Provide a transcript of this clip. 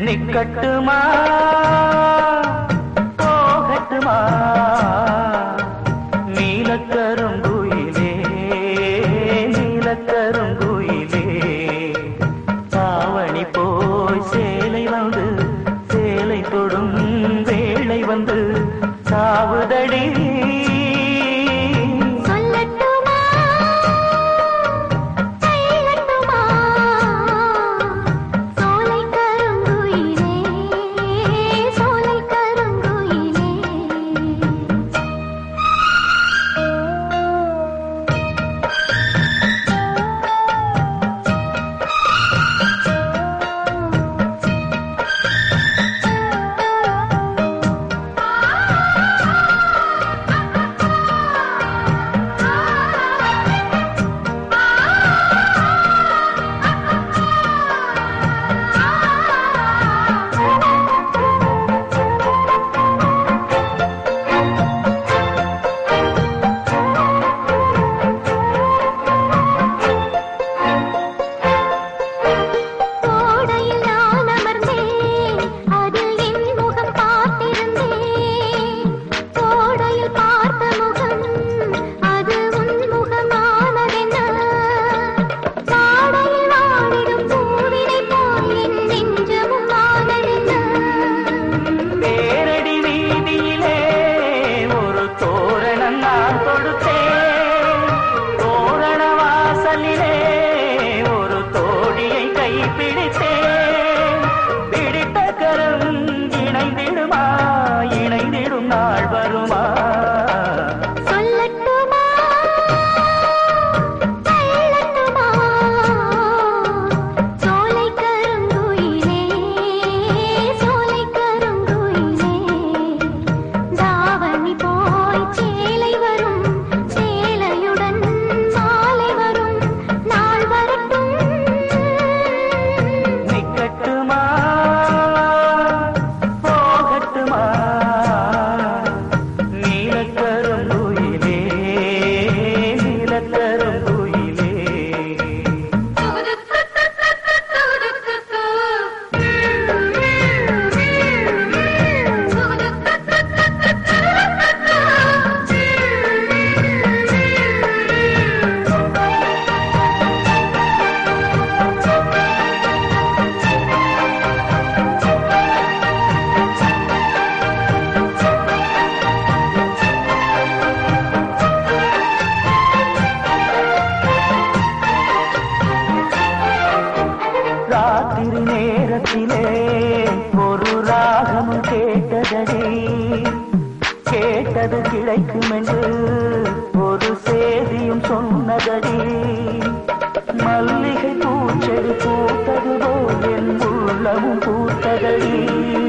நிக்கட்டுமா போகட்டுமா நீலக்கருங்குயிலே நீலக்கருங்குயிலே தாவணி போய் சேலை வந்து சேலை தொடும் வேளை வந்து சாவுதடி சொல்லட்டுமா சொல்லட்டுமா சோலை கருங்குயிலே சோலை கருங்குயிலே கோடையில் நான் அமர்ந்தேன் அதில் என் முகம் பார்த்திருந்தேன் கோடையில் பார்த்த முகம் அது உன் முகமானதென்ன வாடையில் வாடிடும் பூவினை போல் என் நெஞ்சமும் ஆனதென்ன பேரடி வீதியிலே ஒரு தோரணம் நான் கொடுத்தேன் தோரண வாசலிலே ஒரு தோழியை கைப்பிடித்தேன் பிடித்த கரம் இணைந்திடுமா இணைந்திடும் நாள் வருமா சொல்லட்டுமா சொல்லட்டுமா சோலை கருங்குயிலே சோலை கருங்குயிலே தாவணி போய் சேலை வரும் சேலையுடன் மாலை வரும் நாள் வரட்டும் நிக்கட்டுமா போகட்டுமா நீலக்கருங்குயிலே நீலக்கருங்குயிலே ராத்திரி நேரத்திலே ஒரு ராகமும் கேட்டதடி கேட்டது கிடைக்கும் என்று ஒரு செய்தியும் சொன்னதடி மல்லிகை பூச்செடி பூத்தது போல் என் உள்ளமும் பூத்ததடி